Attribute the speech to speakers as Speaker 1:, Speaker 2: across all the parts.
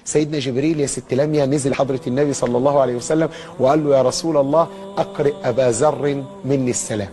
Speaker 1: سيدنا جبريل يا ست لميا نزل حضرة النبي صلى الله عليه وسلم وقال له يا رسول الله أقرئ أبا ذر مني السلام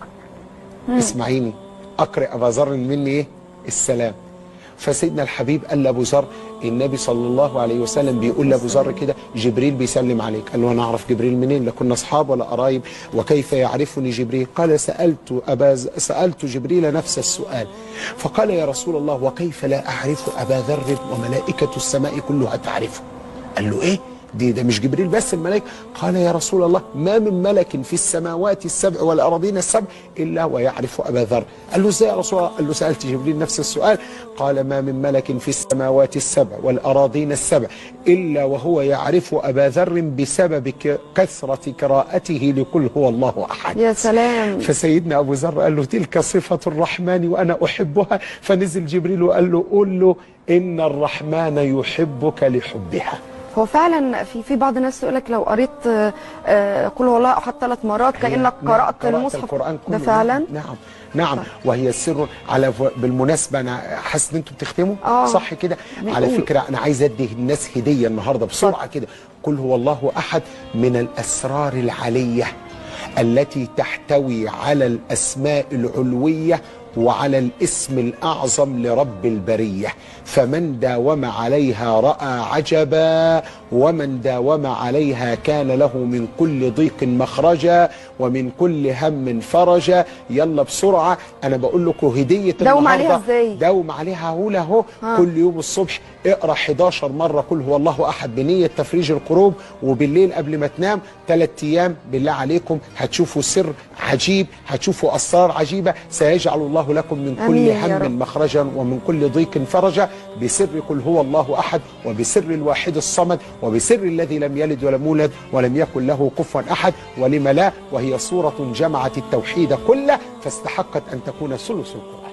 Speaker 1: اسمعيني أقرئ أبا ذر مني إيه السلام فسيدنا الحبيب قال لابو ذر النبي صلى الله عليه وسلم بيقول لابو ذر كده جبريل بيسلم عليك قال له انا اعرف جبريل منين لا كنا اصحاب ولا قرايب وكيف يعرفني جبريل قال سالت ابا ز- سالت جبريل نفس السؤال فقال يا رسول الله وكيف لا اعرف ابا ذر وملائكه السماء كلها تعرفه قال له ايه دي ده مش جبريل بس الملائكه قال يا رسول الله ما من ملك في السماوات السبع والارضين السبع الا ويعرف ابا ذر قال له ازاي يا رسول الله قال له سالت جبريل نفس السؤال قال ما من ملك في السماوات السبع والاراضين السبع الا وهو يعرف ابا ذر بسبب ك- كثره قراءته لقل هو الله احد
Speaker 2: يا سلام
Speaker 1: فسيدنا ابو ذر قال له تلك صفه الرحمن وانا احبها فنزل جبريل وقال له قل له ان الرحمن يحبك لحبها
Speaker 2: هو فعلا في في بعض الناس يقول لك لو قريت آه، آه، قل هو الله احد ثلاث مرات كانك
Speaker 1: نعم،
Speaker 2: قرات المصحف
Speaker 1: القرآن
Speaker 2: ده
Speaker 1: كله
Speaker 2: فعلا
Speaker 1: نعم نعم وهي السر على ف- بالمناسبة أنا حاسس إن أنتوا بتختموا
Speaker 2: آه.
Speaker 1: صح كده على
Speaker 2: بنقول.
Speaker 1: فكرة أنا عايز أدي الناس هدية النهاردة بسرعة كده قل هو الله أحد من الأسرار العلية التي تحتوي على الأسماء العلوية وعلى الاسم الأعظم لرب البرية فمن داوم عليها رأى عجبا ومن داوم عليها كان له من كل ضيق مخرجا ومن كل هم فرجا يلا بسرعة أنا بقول لكم هدية
Speaker 2: داوم عليها
Speaker 1: النهاردة
Speaker 2: إزاي؟
Speaker 1: داوم عليها هو اهو
Speaker 2: ها.
Speaker 1: كل يوم الصبح اقرا 11 مره قل هو الله احد بنيه تفريج الكروب وبالليل قبل ما تنام ثلاث ايام بالله عليكم هتشوفوا سر عجيب هتشوفوا اسرار عجيبه سيجعل الله لكم من كل
Speaker 2: آمين يا رب.
Speaker 1: هم مخرجا ومن كل ضيق فرجا بسر قل هو الله احد وبسر الواحد الصمد وبسر الذي لم يلد ولم يولد ولم يكن له كفوا احد ولم لا وهي صوره جمعت التوحيد كله فاستحقت ان تكون ثلث القران